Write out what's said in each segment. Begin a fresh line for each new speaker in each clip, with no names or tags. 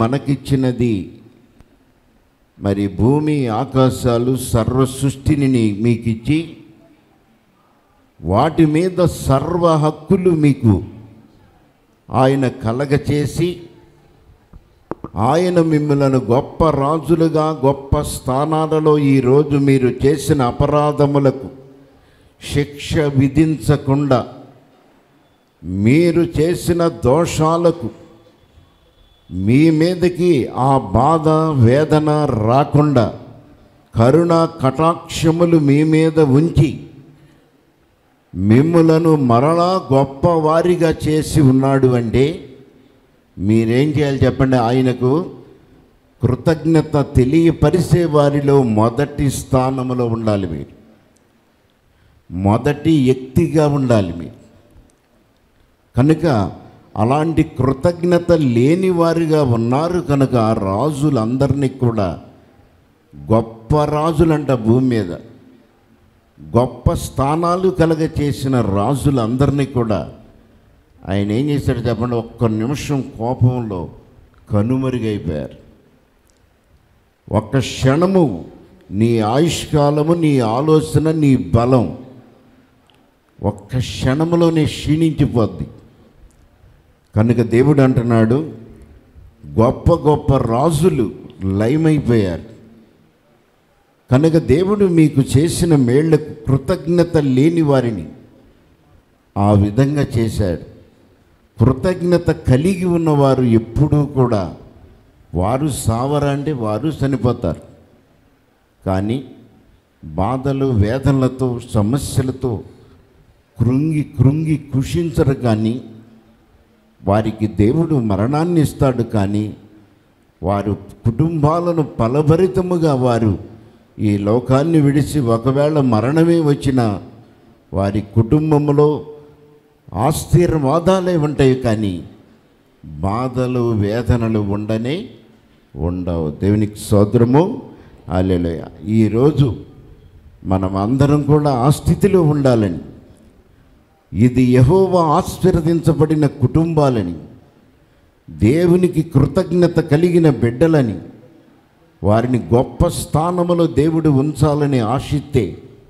మనకిచ్చినది మరి భూమి ఆకాశాలు సర్వ సృష్టిని నీ- మీకిచ్చి వాటి మీద సర్వ హక్కులు మీకు ఆయన కలగచేసి ఆయన మిమ్మలను గొప్ప రాజులుగా గొప్ప స్థానాలలో ఈరోజు మీరు చేసిన అపరాధములకు శిక్ష విధించకుండా మీరు చేసిన దోషాలకు మీ మీదకి ఆ బాధ వేదన రాకుండా కరుణ కటాక్షములు మీ మీద ఉంచి మిమ్ములను మరలా గొప్ప వారిగా చేసి ఉన్నాడు అంటే మీరేం చేయాలి చెప్పండి ఆయనకు కృతజ్ఞత తెలియపరిచే వారిలో మొదటి స్థానంలో ఉండాలి మీరు మొదటి వ్యక్తిగా ఉండాలి మీరు కనుక అలాంటి కృతజ్ఞత లేని వారిగా ఉన్నారు కనుక ఆ రాజులందరినీ కూడా గొప్ప రాజులంట భూమి మీద గొప్ప స్థానాలు కలగ చేసిన రాజులందరినీ కూడా ఆయన ఏం చేశాడు చెప్పండి ఒక్క నిమిషం కోపంలో కనుమరుగైపోయారు ఒక్క క్షణము నీ ఆయుష్కాలము నీ ఆలోచన నీ బలం ఒక్క క్షణములోనే క్షీణించిపోద్ది కనుక దేవుడు అంటున్నాడు గొప్ప గొప్ప రాజులు లయమైపోయారు కనుక దేవుడు మీకు చేసిన మేళ్లకు కృతజ్ఞత లేని వారిని ఆ విధంగా చేశాడు కృతజ్ఞత కలిగి ఉన్నవారు ఎప్పుడూ కూడా వారు సావరా అంటే వారు చనిపోతారు కానీ బాధలు వేదనలతో సమస్యలతో కృంగి కృంగి కృషించరు కానీ వారికి దేవుడు మరణాన్ని ఇస్తాడు కానీ వారు కుటుంబాలను ఫలభరితముగా వారు ఈ లోకాన్ని విడిచి ఒకవేళ మరణమే వచ్చినా వారి కుటుంబంలో ఆస్థిరవాదాలే ఉంటాయి కానీ బాధలు వేదనలు ఉండనే ఉండవు దేవునికి సోదరము అల్లెలయ ఈరోజు మనం అందరం కూడా ఆ స్థితిలో ఉండాలని ఇది యహోవా ఆశీర్వదించబడిన కుటుంబాలని దేవునికి కృతజ్ఞత కలిగిన బిడ్డలని వారిని గొప్ప స్థానములో దేవుడు ఉంచాలని ఆశిస్తే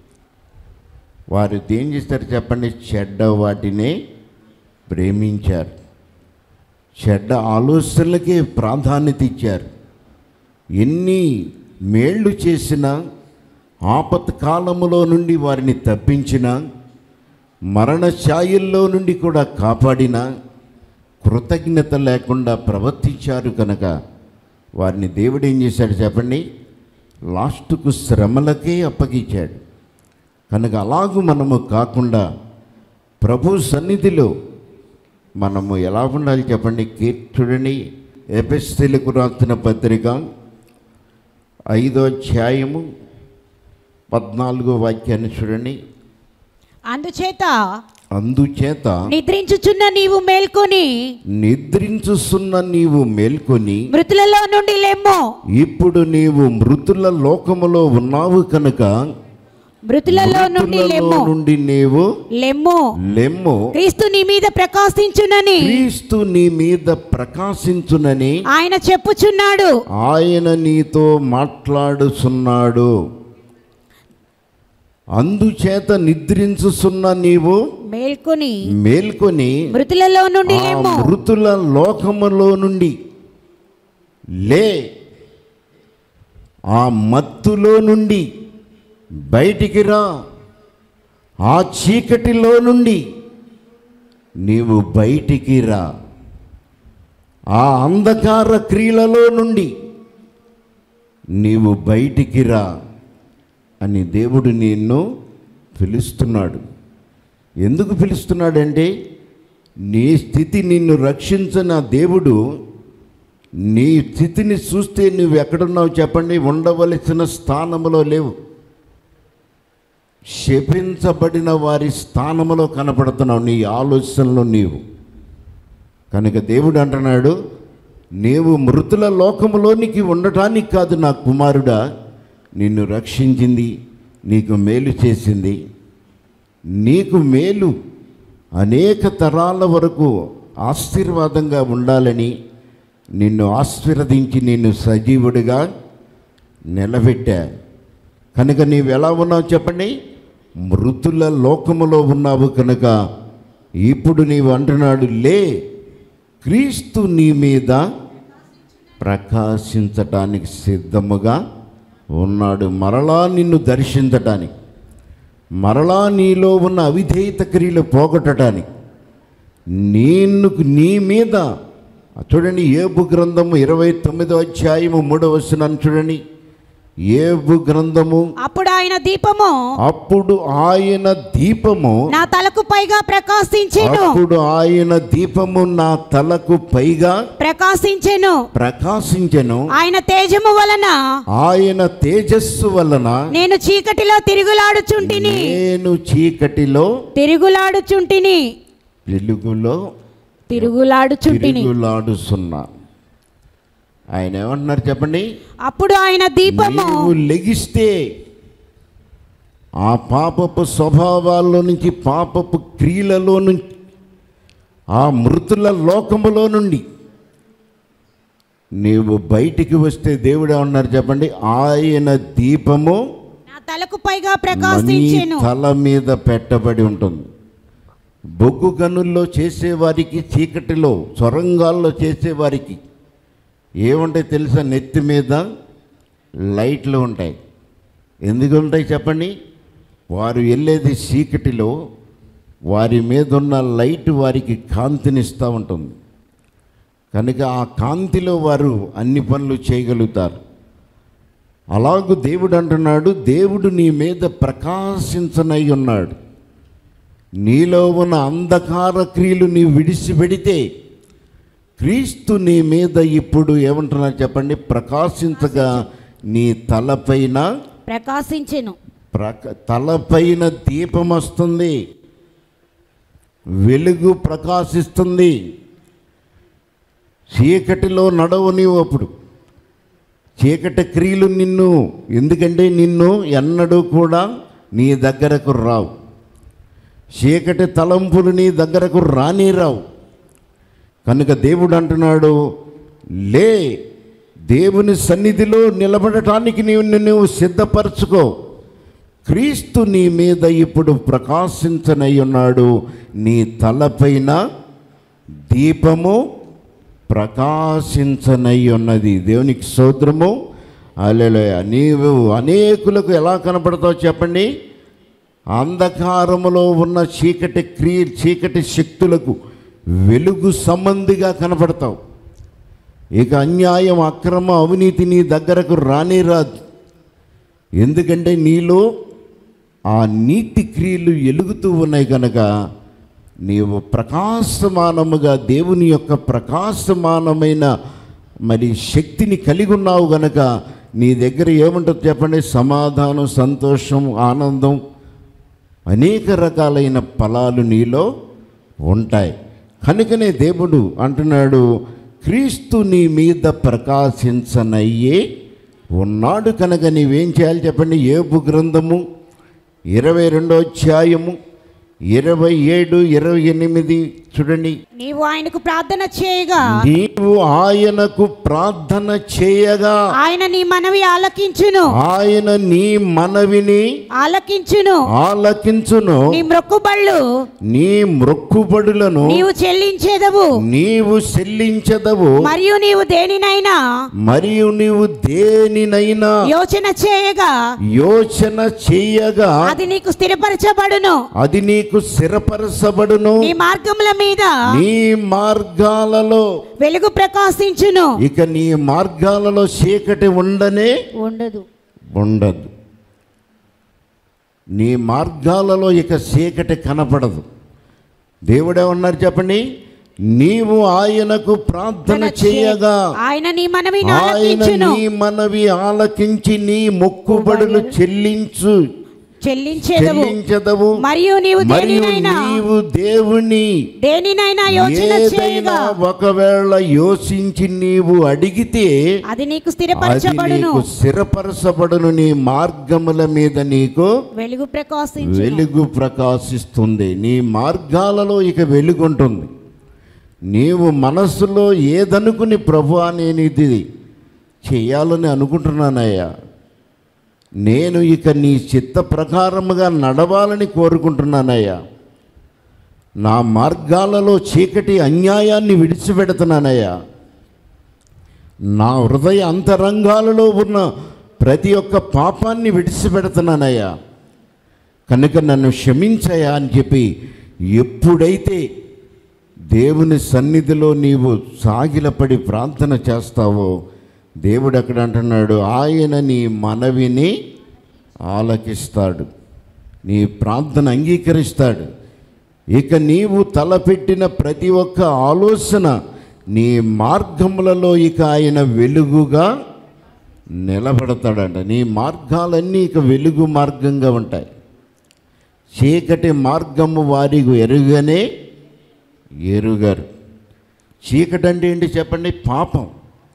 వారు ఏం చేస్తారు చెప్పండి చెడ్డ వాటినే ప్రేమించారు చెడ్డ ఆలోచనలకే ప్రాధాన్యత ఇచ్చారు ఎన్ని మేళ్ళు చేసినా ఆపత్ కాలములో నుండి వారిని తప్పించిన మరణ ఛాయల్లో నుండి కూడా కాపాడిన కృతజ్ఞత లేకుండా ప్రవర్తించారు కనుక వారిని దేవుడు ఏం చేశాడు చెప్పండి లాస్ట్కు శ్రమలకే అప్పగించాడు కనుక అలాగూ మనము కాకుండా ప్రభు సన్నిధిలో మనము ఎలా ఉండాలి చెప్పండి కీర్తి చూడండి ఎపిస్తెలకు రాసిన పత్రిక ఐదో అధ్యాయము పద్నాలుగో వాక్యాన్ని చూడండి
అందుచేత
అందుచేత
నిద్రించుచున్న నీవు మేల్కొని
నిద్రించుస్తున్న నీవు మేల్కొని
మృతులలో నుండి లెమ్ము
ఇప్పుడు నీవు మృతుల లోకములో ఉన్నావు కనుక
మృతులలో నుండి
మృతులలో
లెమ్ము
నుండి నీవు
లెమ్ము
లెమ్ము
క్రీస్తు నీ మీద ప్రకాశించునని
క్రీస్తు నీ మీద ప్రకాశించునని
ఆయన చెప్పుచున్నాడు
ఆయన నీతో మాట్లాడుచున్నాడు అందుచేత నిద్రించుచున్న నీవు
మేల్కొని
మేల్కొని
మృతులలో నుండి
ఆ
లెమ్ము
మృతుల లోకములో నుండి లే ఆ మత్తులో నుండి బయటికి రా ఆ చీకటిలో నుండి నీవు బయటికి రా ఆ అంధకార క్రియలలో నుండి నీవు బయటికి రా అని దేవుడు నిన్ను పిలుస్తున్నాడు ఎందుకు పిలుస్తున్నాడంటే నీ స్థితి నిన్ను రక్షించిన దేవుడు నీ స్థితిని చూస్తే నువ్వు ఎక్కడున్నావు చెప్పండి ఉండవలసిన స్థానములో లేవు శపించబడిన వారి స్థానములో కనపడుతున్నావు నీ ఆలోచనలో నీవు కనుక దేవుడు అంటున్నాడు నీవు మృతుల లోకములోనికి ఉండటానికి కాదు నా కుమారుడా నిన్ను రక్షించింది నీకు మేలు చేసింది నీకు మేలు అనేక తరాల వరకు ఆశీర్వాదంగా ఉండాలని నిన్ను ఆశీర్వదించి నిన్ను సజీవుడిగా నిలబెట్టా కనుక నీవు ఎలా ఉన్నావు చెప్పండి మృతుల లోకములో ఉన్నావు కనుక ఇప్పుడు నీవు అంటున్నాడు లే క్రీస్తు నీ మీద ప్రకాశించటానికి సిద్ధముగా ఉన్నాడు మరలా నిన్ను దర్శించటానికి మరలా నీలో ఉన్న అవిధేయత క్రియలు పోగొట్టడానికి నేను నీ మీద చూడండి ఏబు గ్రంథము ఇరవై తొమ్మిదో అధ్యాయము మూడవ వచనాన్ని చూడండి ఏబు గ్రంథము
అప్పుడు ఆయన దీపము
అప్పుడు ఆయన దీపము
నా తలకు పైగా ప్రకాశించెను
అప్పుడు ఆయన దీపము నా తలకు పైగా
ప్రకాశించెను
ప్రకాశించెను
ఆయన తేజము వలన
ఆయన తేజస్సు వలన
నేను చీకటిలో తిరుగులాడుచుంటిని
నేను చీకటిలో
తిరుగులాడుచుంటిని
వెలుగులో
తిరుగులాడుచుంటిని
తిరుగులాడుతున్నా ఆయన ఏమంటున్నారు చెప్పండి
అప్పుడు ఆయన దీపము
నీవు లెగిస్తే ఆ పాపపు స్వభావాల్లో నుంచి పాపపు క్రియలలో నుంచి ఆ మృతుల లోకములో నుండి నీవు బయటికి వస్తే దేవుడు ఏమన్నారు చెప్పండి ఆయన దీపము
నా తలకు పైగా
నీ
ప్రకాశించెను
తల మీద పెట్టబడి ఉంటుంది బొగ్గు గనుల్లో చేసేవారికి చీకటిలో సొరంగాల్లో చేసేవారికి ఏముంటాయి తెలుసా నెత్తి మీద లైట్లు ఉంటాయి ఎందుకు ఉంటాయి చెప్పండి వారు వెళ్ళేది చీకటిలో వారి మీద ఉన్న లైట్ వారికి కాంతినిస్తూ ఉంటుంది కనుక ఆ కాంతిలో వారు అన్ని పనులు చేయగలుగుతారు అలాగూ దేవుడు అంటున్నాడు దేవుడు నీ మీద ప్రకాశించనై ఉన్నాడు నీలో ఉన్న అంధకార క్రియలు నీవు విడిచిపెడితే క్రీస్తు నీ మీద ఇప్పుడు ఏమంటున్నారు చెప్పండి ప్రకాశించగా నీ తలపైన
ప్రకాశించెను
ప్రక తలపైన దీపం వస్తుంది వెలుగు ప్రకాశిస్తుంది చీకటిలో నడవు నీవు అప్పుడు చీకటి క్రియలు నిన్ను ఎందుకంటే నిన్ను ఎన్నడూ కూడా నీ దగ్గరకు రావు చీకటి తలంపులు నీ దగ్గరకు రాని రావు కనుక దేవుడు అంటున్నాడు లే దేవుని సన్నిధిలో నిలబడటానికి నీవు నువ్వు సిద్ధపరచుకో క్రీస్తు నీ మీద ఇప్పుడు ప్రకాశించనై ఉన్నాడు నీ తలపైన దీపము ప్రకాశించనై ఉన్నది దేవునికి సోద్రము అలెలయ నీవు అనేకులకు ఎలా కనపడతావు చెప్పండి అంధకారములో ఉన్న చీకటి క్రియ చీకటి శక్తులకు వెలుగు సంబంధిగా కనపడతావు ఇక అన్యాయం అక్రమ అవినీతి నీ దగ్గరకు రానే రాదు ఎందుకంటే నీలో ఆ నీతి క్రియలు ఎలుగుతూ ఉన్నాయి కనుక నీవు ప్రకాశమానముగా దేవుని యొక్క ప్రకాశమానమైన మరి శక్తిని కలిగి ఉన్నావు గనక నీ దగ్గర ఏముంటుంది చెప్పండి సమాధానం సంతోషం ఆనందం అనేక రకాలైన ఫలాలు నీలో ఉంటాయి కనుకనే దేవుడు అంటున్నాడు క్రీస్తు నీ మీద ప్రకాశించనయ్యే ఉన్నాడు కనుక నీవేం చేయాలి చెప్పండి ఏబు గ్రంథము ఇరవై రెండో అధ్యాయము ఇరవై ఏడు ఇరవై ఎనిమిది చూడండి
నీవు ఆయనకు ప్రార్థన చేయగా
నీవు ఆయనకు ప్రార్థన చేయగా
ఆయన నీ మనవి ఆలకించును
ఆయన నీ మనవిని
ఆలకించును
ఆలకించును
నీ మ్రొక్కుబళ్ళు
నీ మ్రొక్కుబడులను
నీవు చెల్లించేదవు
నీవు చెల్లించదవు
మరియు నీవు దేనినైనా
మరియు నీవు దేనినైనా
యోచన చేయగా
యోచన చెయ్యగా
అది నీకు స్థిరపరచబడును
అది నీకు స్థిరపరచబడును
నీ మార్గముల మీద
నీ మార్గాలలో
వెలుగు ప్రకాశించును
ఇక నీ మార్గాలలో చీకటి ఉండనే
ఉండదు
ఉండదు నీ మార్గాలలో ఇక చీకటి కనపడదు దేవుడేమన్నారు చెప్పండి నీవు ఆయనకు ప్రార్థన చేయగా
ఆయన నీ మనవి
ఆయన
ఆలకించును
నీ మనవి ఆలకించి నీ మొక్కుబడులు చెల్లించు
చెల్లించేదవు
చెల్లించదవు
మరియు నీవు
మరియు
దేనినైనా
నీవు దేవుని
దేనినైనా యోచన
ఏదైనా
చేయగా
ఒకవేళ యోచించి నీవు అడిగితే
అది నీకు
అది
స్థిరపరచబడును
నీకు స్థిరపరచబడును నీ మార్గముల మీద నీకు
వెలుగు ప్రకాశించు
వెలుగు ప్రకాశిస్తుంది నీ మార్గాలలో ఇక వెలుగు ఉంటుంది నీవు మనస్సులో ఏదనుకుని ప్రభు నేను ఇది చేయాలని అనుకుంటున్నానయ్యా నేను ఇక నీ చిత్త ప్రకారముగా నడవాలని కోరుకుంటున్నానయ్యా నా మార్గాలలో చీకటి అన్యాయాన్ని విడిచిపెడుతున్నానయ్యా నా హృదయ అంతరంగాలలో ఉన్న ప్రతి ఒక్క పాపాన్ని విడిచిపెడుతున్నానయ్యా కనుక నన్ను క్షమించయా అని చెప్పి ఎప్పుడైతే దేవుని సన్నిధిలో నీవు సాగిలపడి ప్రార్థన చేస్తావో దేవుడు అక్కడ అంటున్నాడు ఆయన నీ మనవిని ఆలకిస్తాడు నీ ప్రార్థన అంగీకరిస్తాడు ఇక నీవు తలపెట్టిన ప్రతి ఒక్క ఆలోచన నీ మార్గములలో ఇక ఆయన వెలుగుగా నిలబడతాడంట నీ మార్గాలన్నీ ఇక వెలుగు మార్గంగా ఉంటాయి చీకటి మార్గము వారికి ఎరుగనే ఎరుగరు చీకటి అంటే ఏంటి చెప్పండి పాపం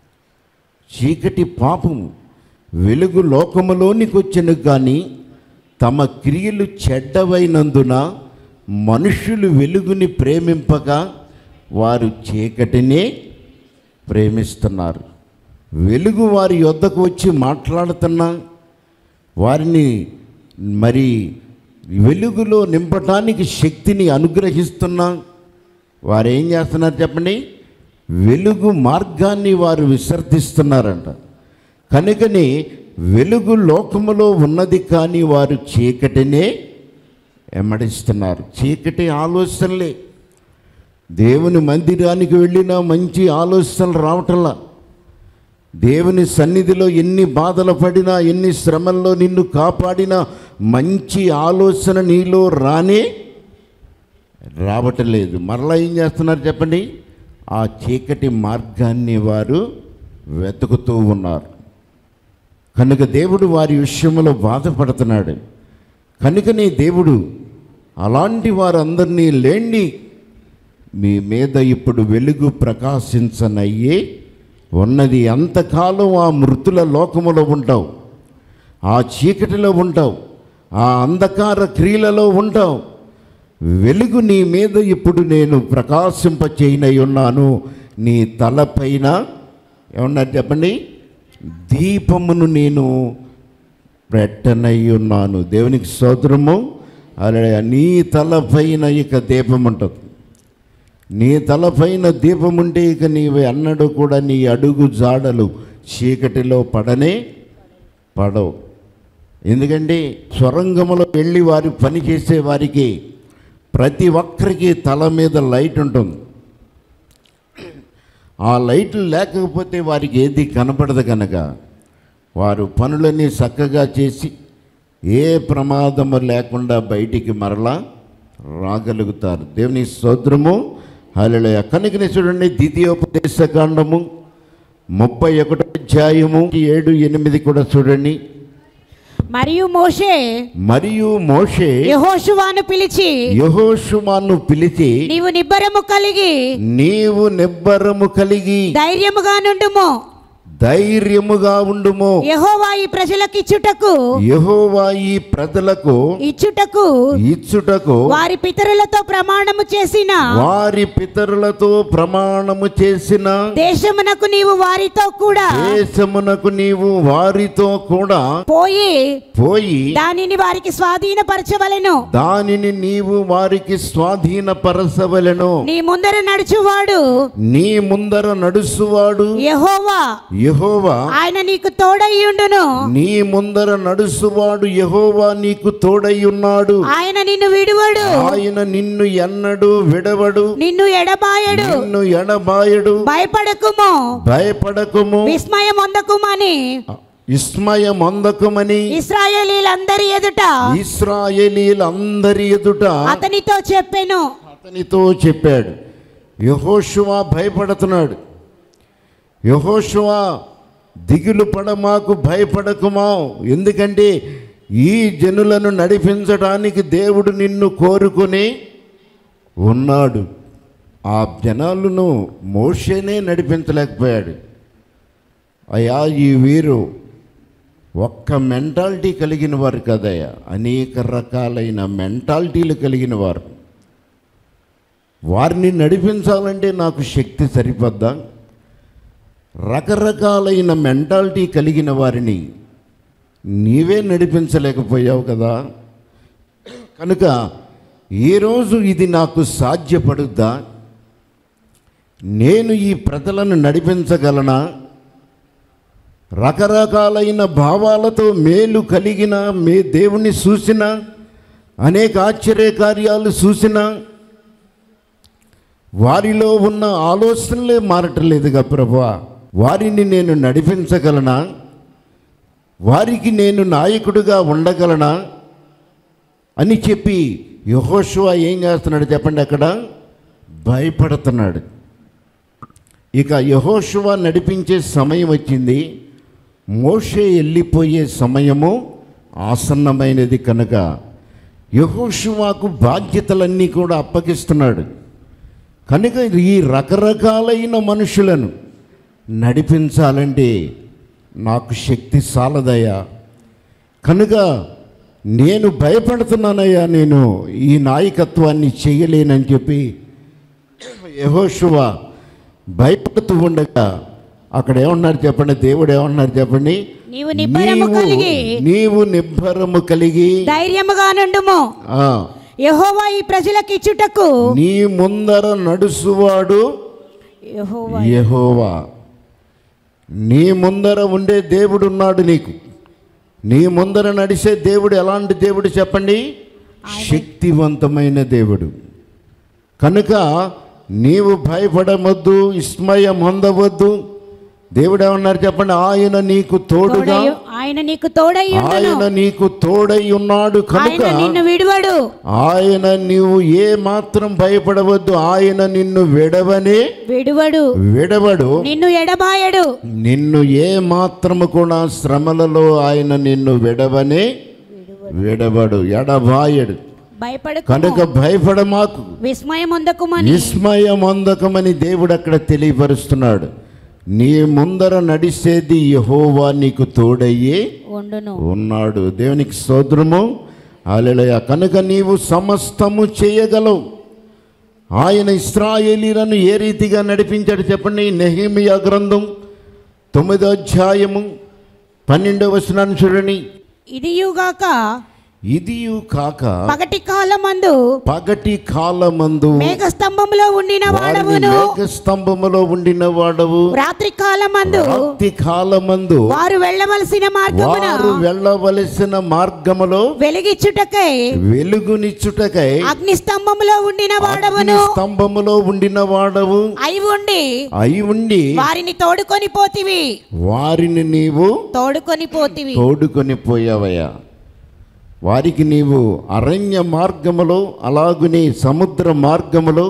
చీకటి పాపము వెలుగు లోకములోనికి వచ్చిన కానీ తమ క్రియలు చెడ్డవైనందున మనుషులు వెలుగుని ప్రేమింపక వారు చీకటినే ప్రేమిస్తున్నారు వెలుగు వారి యొద్దకు వచ్చి మాట్లాడుతున్నా వారిని మరి వెలుగులో నింపటానికి శక్తిని అనుగ్రహిస్తున్నా వారు ఏం చేస్తున్నారు చెప్పండి వెలుగు మార్గాన్ని వారు విసర్జిస్తున్నారంట కనుకని వెలుగు లోకములో ఉన్నది కానీ వారు చీకటినే ఎమ్మడిస్తున్నారు చీకటి ఆలోచనలే దేవుని మందిరానికి వెళ్ళినా మంచి ఆలోచనలు రావటంలా దేవుని సన్నిధిలో ఎన్ని బాధలు పడినా ఎన్ని శ్రమల్లో నిన్ను కాపాడినా మంచి ఆలోచన నీలో రానే రావటం లేదు మరలా ఏం చేస్తున్నారు చెప్పండి ఆ చీకటి మార్గాన్ని వారు వెతుకుతూ ఉన్నారు కనుక దేవుడు వారి విషయంలో బాధపడుతున్నాడు కనుకనే దేవుడు అలాంటి వారందరినీ లేండి మీ మీద ఇప్పుడు వెలుగు ప్రకాశించనయ్యే ఉన్నది అంతకాలం ఆ మృతుల లోకములో ఉంటావు ఆ చీకటిలో ఉంటావు ఆ అంధకార క్రియలలో ఉంటావు వెలుగు నీ మీద ఇప్పుడు నేను ప్రకాశింపచేయనై ఉన్నాను నీ తలపైన ఏమన్నారు చెప్పండి దీపమును నేను పెట్టనై ఉన్నాను దేవునికి స్తోత్రము అలా నీ తలపైన ఇక దీపం ఉంటుంది నీ తలపైన దీపం ఉంటే ఇక నీవు అన్నడు కూడా నీ అడుగు జాడలు చీకటిలో పడనే పడవు ఎందుకంటే స్వరంగములో వెళ్ళి వారి పని చేసే వారికి ప్రతి ఒక్కరికి తల మీద లైట్ ఉంటుంది ఆ లైట్లు లేకపోతే వారికి ఏది కనపడదు కనుక వారు పనులన్నీ చక్కగా చేసి ఏ ప్రమాదము లేకుండా బయటికి మరలా రాగలుగుతారు దేవుని స్తోత్రము హల్లెలూయ కనుకనే చూడండి ద్వితీయోపదేశ కాండము ముప్పై ఒకటో అధ్యాయము ఏడు ఎనిమిది కూడా చూడండి
మరియు మోషే
మరియు మోషే
యెహోషువాను పిలిచి
యెహోషువాను పిలిచి
నీవు నిబ్బరము కలిగి
నీవు నిబ్బరము కలిగి
ధైర్యముగా నుండుము
ధైర్యముగా ఉండుము
యెహోవా ఈ ప్రజలకిచ్చుటకు
యెహోవా ఈ ప్రజలకు
ఇచ్చుటకు
ఇచ్చుటకు
వారి పితరులతో ప్రమాణము చేసిన
వారి పితరులతో ప్రమాణము చేసిన
దేశమునకు నీవు వారితో కూడా
దేశమునకు నీవు వారితో కూడా
పోయి
పోయి
దానిని వారికి స్వాధీనపరచవలెను
దానిని నీవు వారికి స్వాధీనపరచవలెను
నీ ముందర నడుచువాడు
నీ ముందర నడుసువాడు
యెహోవా
యెహోవా
ఆయన నీకు తోడయ్యుండును
నీ ముందర నడుసువాడు యెహోవా నీకు తోడై ఉన్నాడు
ఆయన నిన్ను విడువడు
ఆయన నిన్ను ఎన్నడు విడవడు
నిన్ను ఎడబాయడు
నిన్ను ఎడబాయడు
భయపడకుము
భయపడకుము
విస్మయం పొందకుమని
విస్మయమందకమని
ఇస్రాయేలీలందరి ఎదుట
ఇస్రాయేలీలందరి ఎదుట
అతనితో చెప్పెను
అతనితో చెప్పాడు యహోషువా భయపడుతున్నాడు యహోషువా దిగులు పడమాకు భయపడకుమా ఎందుకంటే ఈ జనులను నడిపించడానికి దేవుడు నిన్ను కోరుకొని ఉన్నాడు ఆ జనాలను మోషేనే నడిపించలేకపోయాడు అయ్యా ఈ వీరు ఒక్క మెంటాలిటీ కలిగిన వారు కదయ్యా అనేక రకాలైన మెంటాలిటీలు కలిగిన వారు వారిని నడిపించాలంటే నాకు శక్తి సరిపోద్దా రకరకాలైన మెంటాలిటీ కలిగిన వారిని నీవే నడిపించలేకపోయావు కదా కనుక ఈరోజు ఇది నాకు సాధ్యపడుద్దా నేను ఈ ప్రజలను నడిపించగలనా రకరకాలైన భావాలతో మేలు కలిగిన మే దేవుణ్ణి చూసిన అనేక ఆశ్చర్య కార్యాలు చూసిన వారిలో ఉన్న ఆలోచనలే మారటలేదుగా ప్రభా వారిని నేను నడిపించగలనా వారికి నేను నాయకుడిగా ఉండగలనా అని చెప్పి యహోషువ ఏం చేస్తున్నాడు చెప్పండి అక్కడ భయపడుతున్నాడు ఇక యహోషువ నడిపించే సమయం వచ్చింది మోషే వెళ్ళిపోయే సమయము ఆసన్నమైనది కనుక యహోషువాకు బాధ్యతలన్నీ కూడా అప్పగిస్తున్నాడు కనుక ఈ రకరకాలైన మనుషులను నడిపించాలంటే నాకు శక్తి సాలదయ్యా కనుక నేను భయపడుతున్నానయ్యా నేను ఈ నాయకత్వాన్ని చేయలేనని చెప్పి యహోషువ భయపడుతూ ఉండగా అక్కడ ఏమన్నారు చెప్పండి దేవుడు ఏమన్నారు చెప్పండి
నీవు నిబ్బరము
నీవు-
కలిగి
నీవు నిబ్బరము కలిగి
ధైర్యముగా నుండుము
ఆ,
యెహోవా ఈ ప్రజలకు ఇచ్చుటకు
నీ ముందర నడుసువాడు
యెహోవా
యెహోవా నీ ముందర ఉండే దేవుడు ఉన్నాడు నీకు నీ ముందర నడిచే దేవుడు ఎలాంటి దేవుడు చెప్పండి శక్తివంతమైన దేవుడు కనుక నీవు భయపడవద్దు విస్మయం పొందవద్దు దేవుడు ఏమన్నారు చెప్పండి ఆయన నీకు తోడుగా
తోడై ఆయన నీకు తోడై ఉండును
ఆయన నీకు తోడై ఉన్నాడు కనుక
ఆయన నిన్ను విడువడు
ఆయన నీవు ఏ మాత్రం భయపడవద్దు ఆయన నిన్ను విడవని
విడువడు
విడవడు
నిన్ను ఎడబాయడు
నిన్ను ఏ మాత్రము కూడా శ్రమలలో ఆయన నిన్ను విడవని విడవడు ఎడబాయడు
భయపడకు
కనుక భయపడ మాకు
విస్మయం అందకుమని
విస్మయమందకమని దేవుడు అక్కడ తెలియపరుస్తున్నాడు నీ ముందర నడిచేది యహోవా నీకు తోడయ్యి
ఉండును
ఉన్నాడు దేవునికి స్తోత్రము అలెలయ కనుక నీవు సమస్తము చేయగలవు ఆయన ఇస్రాయేలీలను ఏ రీతిగా నడిపించాడు చెప్పండి నెహిమియా గ్రంథం తొమ్మిదో అధ్యాయము పన్నెండవ వచనాన్ని చూడండి
ఇదియుగాక
ఇదియు కాక
పగటి కాలమందు
పగటి కాలమందు
మేఘ స్తంభంలో ఉండిన
వారిని
వాడవును
మేఘ స్తంభములో ఉండిన వాడవు
రాత్రి కాలమందు
రాత్రి కాలమందు
వారు వెళ్ళవలసిన మార్గమున
వారు వెళ్ళవలసిన మార్గములో
వెలిగిచ్చుటకై
వెలుగునిచ్చుటకై
అగ్ని స్తంభంలో ఉండిన
అగ్ని
వాడవును
స్తంభములో ఉండిన వాడవు
అయి ఉండి
అయి ఉండి
వారిని తోడుకొని పోతివి
వారిని నీవు
తోడుకొని పోతివి
తోడుకొని పోయావయ్యా వారికి నీవు అరణ్య మార్గములో అలాగునే సముద్ర మార్గములో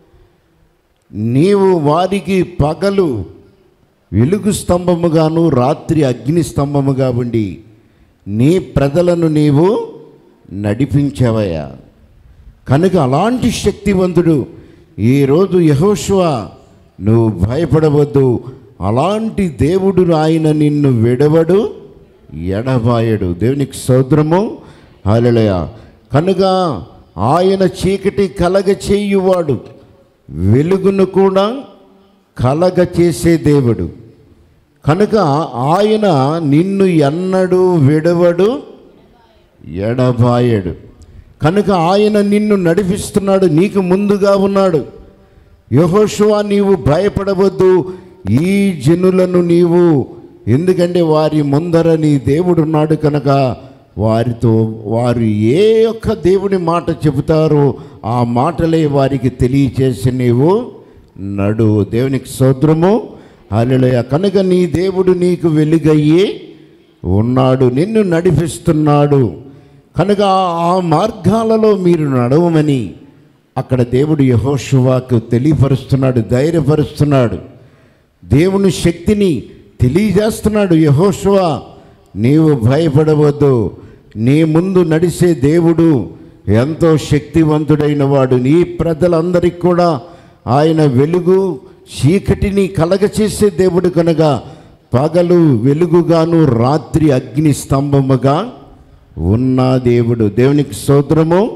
నీవు వారికి పగలు వెలుగు స్తంభముగాను రాత్రి అగ్ని స్తంభముగా ఉండి నీ ప్రజలను నీవు నడిపించావయ్యా కనుక అలాంటి శక్తివంతుడు ఈరోజు యహోషువ నువ్వు భయపడవద్దు అలాంటి దేవుడు ఆయన నిన్ను విడవడు ఎడబాయడు దేవునికి సోదరము హాలయ కనుక ఆయన చీకటి కలగ చేయువాడు వెలుగును కూడా కలగ చేసే దేవుడు కనుక ఆయన నిన్ను ఎన్నడూ విడవడు ఎడబాయడు కనుక ఆయన నిన్ను నడిపిస్తున్నాడు నీకు ముందుగా ఉన్నాడు యహోషువా నీవు భయపడవద్దు ఈ జనులను నీవు ఎందుకంటే వారి ముందర నీ దేవుడున్నాడు కనుక వారితో వారు ఏ ఒక్క దేవుని మాట చెబుతారో ఆ మాటలే వారికి తెలియచేసి నీవు నడు దేవునికి సోద్రము హల్లెలూయా కనుక నీ దేవుడు నీకు వెలుగయ్యి ఉన్నాడు నిన్ను నడిపిస్తున్నాడు కనుక ఆ మార్గాలలో మీరు నడవమని అక్కడ దేవుడు యహోషువాకు తెలియపరుస్తున్నాడు ధైర్యపరుస్తున్నాడు దేవుని శక్తిని తెలియజేస్తున్నాడు యహోషువా నీవు భయపడవద్దు నీ ముందు నడిసే దేవుడు ఎంతో శక్తివంతుడైన వాడు నీ ప్రజలందరికీ కూడా ఆయన వెలుగు చీకటిని కలగచేసే దేవుడు కనుక పగలు వెలుగుగాను రాత్రి అగ్ని స్తంభముగా ఉన్న దేవుడు దేవునికి స్తోత్రము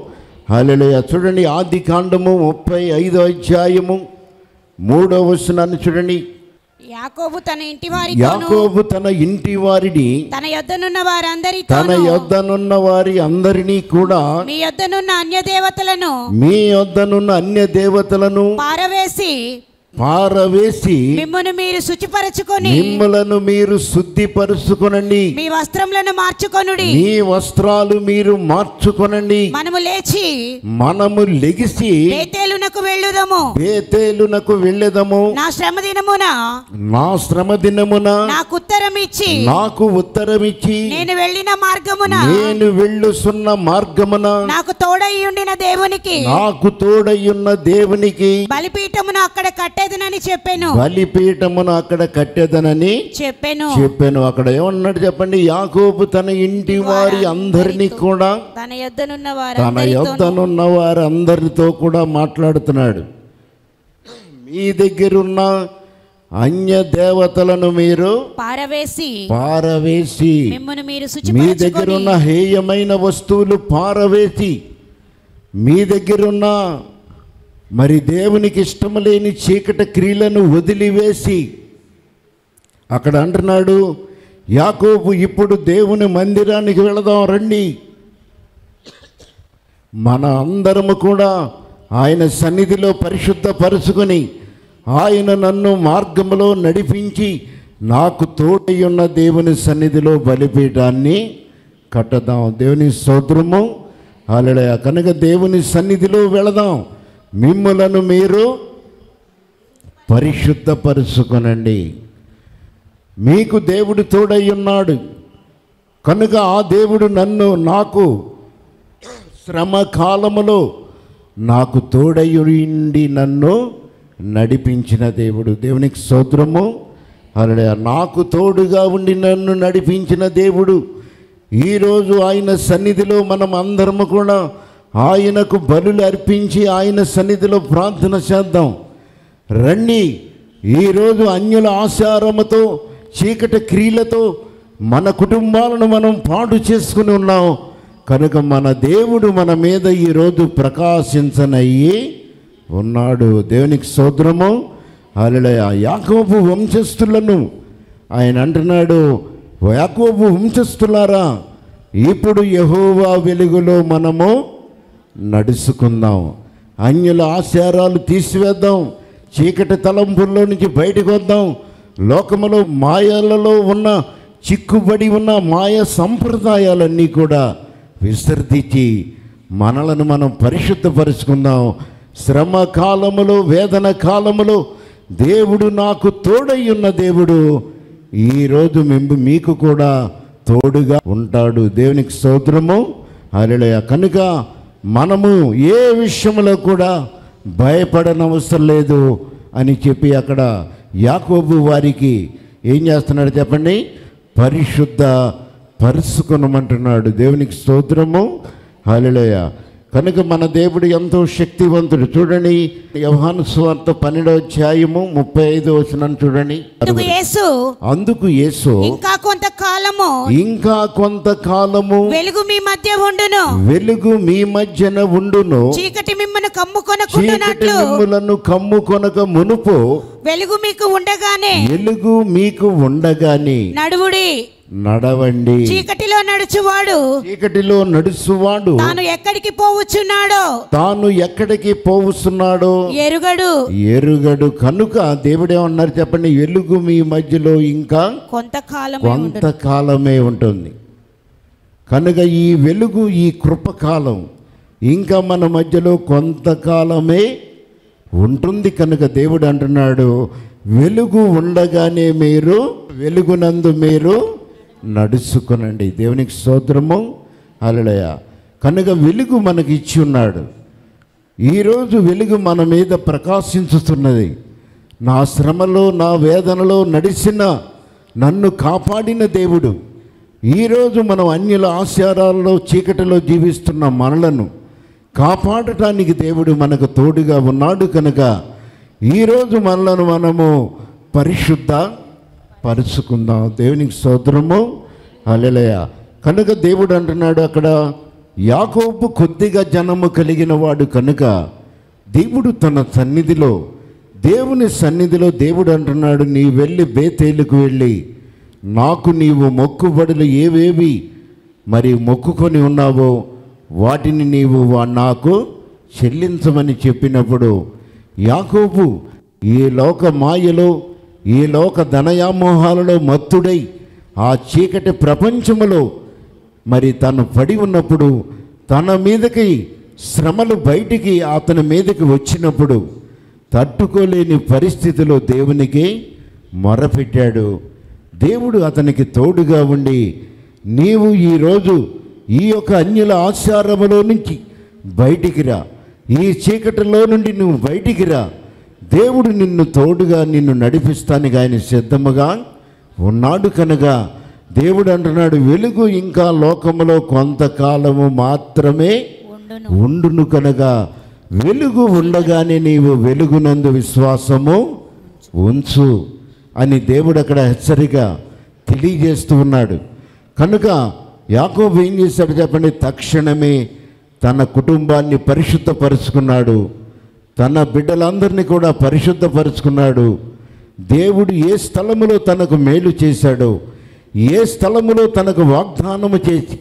హల్లెలూయా చూడండి ఆది కాండము ముప్పై ఐదో అధ్యాయము మూడో వచనాన్ని చూడండి
యాకోబు తన ఇంటి వారితోను
యాకోబు తన ఇంటి వారిని
తన యొద్దనున్న వారందరితో
తన యొద్దనున్న వారి అందరినీ కూడా
మీ యొద్దనున్న అన్య దేవతలను
మీ యొద్దనున్న అన్య దేవతలను
పారవేసి
పారవేసి
మిమ్మును మీరు శుచిపరచుకొని
మిమ్మలను మీరు శుద్ధిపరుచుకొనండి
మీ వస్త్రములను మార్చుకొనుడి
మీ వస్త్రాలు మీరు మార్చుకొనండి
మనము లేచి
మనము లెగిసి
బేతేలునకు వెళ్ళుదము
బేతేలునకు వెళ్ళెదము
నా శ్రమ దినమున
నా శ్రమ దినమున
నాకు ఉత్తరం ఇచ్చి
నాకు ఉత్తరమిచ్చి
నేను వెళ్ళిన మార్గమున
నేను వెళ్ళుసున్న మార్గమున
నాకు తోడై ఉండిన దేవునికి
నాకు తోడయ్యున్న దేవునికి
బలిపీఠమును అక్కడ కట్టేదనని చెప్పాను
బలిపీఠమును అక్కడ కట్టేదనని
చెప్పాను
చెప్పాను అక్కడ ఏమన్నాడు చెప్పండి యాకోబు తన ఇంటి వారి అందరినీ కూడా
తన యొద్దనున్న
తన
వారు
యొద్దనున్న వారందరితో కూడా మాట్లాడుతున్నాడు మీ దగ్గరున్న అన్య దేవతలను మీరు
పారవేసి
పారవేసి
మిమ్మును మీరు
మీ
శుచిపరచుకొని
దగ్గరున్న హేయమైన వస్తువులు పారవేసి మీ దగ్గరున్న మరి దేవునికి ఇష్టం లేని చీకటి క్రియలను వదిలివేసి అక్కడ అంటున్నాడు యాకోబు ఇప్పుడు దేవుని మందిరానికి వెళదాం రండి మన అందరము కూడా ఆయన సన్నిధిలో పరిశుద్ధపరుచుకొని ఆయన నన్ను మార్గములో నడిపించి నాకు తోడయ్యున్న దేవుని సన్నిధిలో బలిపీఠాన్ని కట్టదాం దేవుని స్తోత్రము అలడయ కనుక దేవుని సన్నిధిలో వెళదాం మిమ్ములను మీరు పరిశుద్ధపరుచుకొనండి మీకు దేవుడు తోడై ఉన్నాడు కనుక ఆ దేవుడు నన్ను నాకు శ్రమ కాలములో నాకు తోడయుండి నన్ను నడిపించిన దేవుడు దేవునికి స్తోత్రము అలా నాకు తోడుగా ఉండి నన్ను నడిపించిన దేవుడు ఈరోజు ఆయన సన్నిధిలో మనం అందరము కూడా ఆయనకు బలులు అర్పించి ఆయన సన్నిధిలో ప్రార్థన చేద్దాం రండి ఈరోజు అన్యుల ఆచారముతో చీకటి క్రియలతో మన కుటుంబాలను మనం పాడు చేసుకుని ఉన్నాం కనుక మన దేవుడు మన మీద ఈరోజు ప్రకాశించనయ్యి ఉన్నాడు దేవునికి సోదరము అలలయ యాకోబు వంశస్థులను ఆయన అంటున్నాడు యాకోబు వంశస్థులారా ఇప్పుడు యహోవా వెలుగులో మనము నడుచుకుందాం అన్యుల ఆచారాలు తీసివేద్దాం చీకటి తలంపుల్లో నుంచి బయటకు వద్దాం లోకములో మాయలలో ఉన్న చిక్కుబడి ఉన్న మాయ సంప్రదాయాలన్నీ కూడా విసర్జించి మనలను మనం పరిశుద్ధపరుచుకుందాం శ్రమ కాలములో వేదన కాలములో దేవుడు నాకు తోడై ఉన్న దేవుడు ఈరోజు మేము మీకు కూడా తోడుగా ఉంటాడు దేవునికి స్తోత్రము అలెలయ కనుక మనము ఏ విషయంలో కూడా భయపడనవసరం లేదు అని చెప్పి అక్కడ యాకోబు వారికి ఏం చేస్తున్నాడు చెప్పండి పరిశుద్ధ పరుచుకునమంటున్నాడు దేవునికి స్తోత్రము హల్లెలూయ కనుక మన దేవుడు ఎంతో శక్తివంతుడు చూడండి యోహాను సువార్త పన్నెండో అధ్యాయము ముప్పై ఐదు వచనం చూడండి
అందుకు యేసు
అందుకు యేసు
ఇంకా కొంతకాలము
ఇంకా కొంతకాలము
వెలుగు మీ మధ్య ఉండును
వెలుగు మీ మధ్యన ఉండును
చీకటి మిమ్మల్ని
చీకటి
కమ్ముకొనకుండునట్లు
మిమ్ములను కమ్ము కొనక మునుపు
వెలుగు మీకు ఉండగానే
వెలుగు మీకు ఉండగాని
నడువుడి
నడవండి
చీకటిలో నడుచువాడు
చీకటిలో నడుచువాడు
తాను ఎక్కడికి పోవచ్చున్నాడో
తాను ఎక్కడికి పోవుస్తున్నాడో
ఎరుగడు
ఎరుగడు కనుక దేవుడేమన్నారు చెప్పండి వెలుగు మీ మధ్యలో ఇంకా
కొంతకాలం
కొంతకాలమే ఉంటుంది కనుక ఈ వెలుగు ఈ కృపకాలం ఇంకా మన మధ్యలో కొంతకాలమే ఉంటుంది కనుక దేవుడు అంటున్నాడు వెలుగు ఉండగానే మీరు వెలుగునందు మీరు నడుచుకునండి దేవునికి స్తోత్రము అలడయ కనుక వెలుగు మనకి ఇచ్చి ఉన్నాడు ఈరోజు వెలుగు మన మీద ప్రకాశించుతున్నది నా శ్రమలో నా వేదనలో నడిచిన నన్ను కాపాడిన దేవుడు ఈరోజు మనం అన్యుల ఆచారాల్లో చీకటిలో జీవిస్తున్న మనలను కాపాడటానికి దేవుడు మనకు తోడుగా ఉన్నాడు కనుక ఈరోజు మనలను మనము పరిశుద్ధ పరుచుకుందాం దేవునికి స్తోత్రము అలెలయ కనుక దేవుడు అంటున్నాడు అక్కడ యాకోబు కొద్దిగా జనము కలిగిన వాడు కనుక దేవుడు తన సన్నిధిలో దేవుని సన్నిధిలో దేవుడు అంటున్నాడు నీ వెళ్ళి బేతేలుకు వెళ్ళి నాకు నీవు మొక్కుబడులు ఏవేవి మరి మొక్కుకొని ఉన్నావో వాటిని నీవు వా- నాకు చెల్లించమని చెప్పినప్పుడు యాకోబు ఈ లోక మాయలో ఈ లోక ధనయామోహాలలో మత్తుడై ఆ చీకటి ప్రపంచములో మరి తను పడి ఉన్నప్పుడు తన మీదకి శ్రమలు బయటికి అతని మీదకి వచ్చినప్పుడు తట్టుకోలేని పరిస్థితిలో దేవునికి మొరపెట్టాడు దేవుడు అతనికి తోడుగా ఉండి నీవు ఈరోజు ఈ యొక్క అన్యుల ఆచారములో నుంచి బయటికి రా ఈ చీకటిలో నుండి నువ్వు బయటికి రా దేవుడు నిన్ను తోడుగా నిన్ను నడిపిస్తానికి ఆయన సిద్ధముగా ఉన్నాడు కనుక దేవుడు అంటున్నాడు వెలుగు ఇంకా లోకములో కొంతకాలము మాత్రమే
ఉండును
ఉండును కనుక వెలుగు ఉండగానే నీవు వెలుగునందు విశ్వాసము ఉంచు అని దేవుడు అక్కడ హెచ్చరిక తెలియజేస్తూ ఉన్నాడు కనుక యాకోబు ఏం చేశాడు చెప్పండి తక్షణమే తన కుటుంబాన్ని పరిశుద్ధపరుచుకున్నాడు తన బిడ్డలందరినీ కూడా పరిశుద్ధపరుచుకున్నాడు దేవుడు ఏ స్థలములో తనకు మేలు చేశాడో ఏ స్థలములో తనకు వాగ్దానము చేసి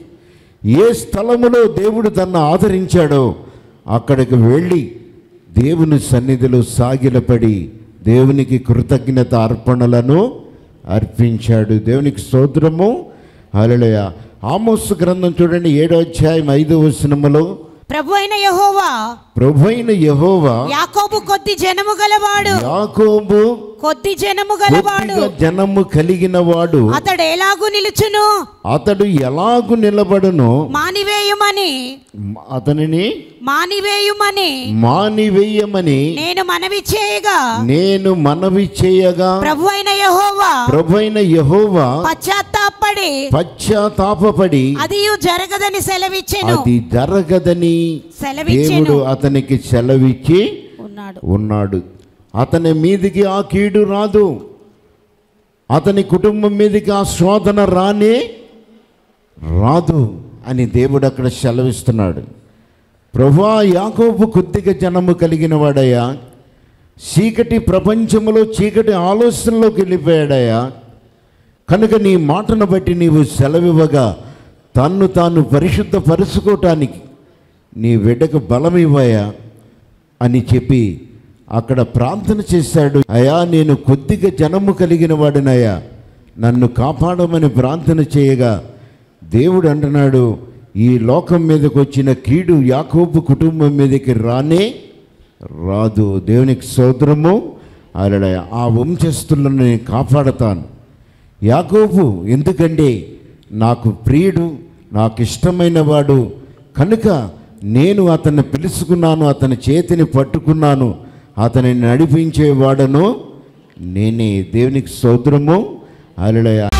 ఏ స్థలములో దేవుడు తన్ను ఆదరించాడో అక్కడికి వెళ్ళి దేవుని సన్నిధిలో సాగిలపడి దేవునికి కృతజ్ఞత అర్పణలను అర్పించాడు దేవునికి స్తోత్రము హల్లెలూయా ఆమోస్ గ్రంథం చూడండి ఏడో అధ్యాయం ఐదో వచనములో
ప్రభు అయిన యహోవా
ప్రభు అయిన యహోవా
యాకోబు కొద్ది జనము గలవాడు
యాకోబు
కొద్ది జనము గలవాడు
కొద్దిగా జనము కలిగిన వాడు
అతడు ఎలాగు నిలుచును
అతడు ఎలాగు నిలబడును
మానివేయుమని
అతనిని
మానివేయుమని
మానివేయమని
నేను మనవి చేయగా
నేను మనవి చేయగా
ప్రభు అయిన యహోవా
ప్రభైన యహోవా
పశ్చాత్తాపడి
పశ్చాత్తాపడి
అది జరగదని సెలవిచ్చెను
అది జరగదని
సెలవిచ్చెను
దేవుడు అతనికి సెలవిచ్చి
ఉన్నాడు
ఉన్నాడు అతని మీదికి ఆ కీడు రాదు అతని కుటుంబం మీదికి ఆ శోధన రానే రాదు అని దేవుడు అక్కడ సెలవిస్తున్నాడు ప్రభా యాకోబు కొద్దిగా జనము కలిగిన వాడయ్యా చీకటి ప్రపంచములో చీకటి ఆలోచనలోకి వెళ్ళిపోయాడయ్యా కనుక నీ మాటను బట్టి నీవు సెలవివ్వగా తన్ను తాను పరిశుద్ధపరుచుకోవటానికి నీ బిడ్డకు బలం ఇవ్వయా అని చెప్పి అక్కడ ప్రార్థన చేశాడు అయా నేను కొద్దిగా జనము కలిగిన వాడినయ్యా నన్ను కాపాడమని ప్రార్థన చేయగా దేవుడు అంటున్నాడు ఈ లోకం మీదకి వచ్చిన కీడు యాకోబు కుటుంబం మీదకి రానే రాదు దేవునికి సోదరము అలా ఆ వంశస్థులను నేను కాపాడతాను యాకోబు ఎందుకంటే నాకు ప్రియుడు నాకు ఇష్టమైన వాడు కనుక నేను అతన్ని పిలుచుకున్నాను అతని చేతిని పట్టుకున్నాను అతనిని నడిపించేవాడను నేనే దేవునికి సోదరము అలడయ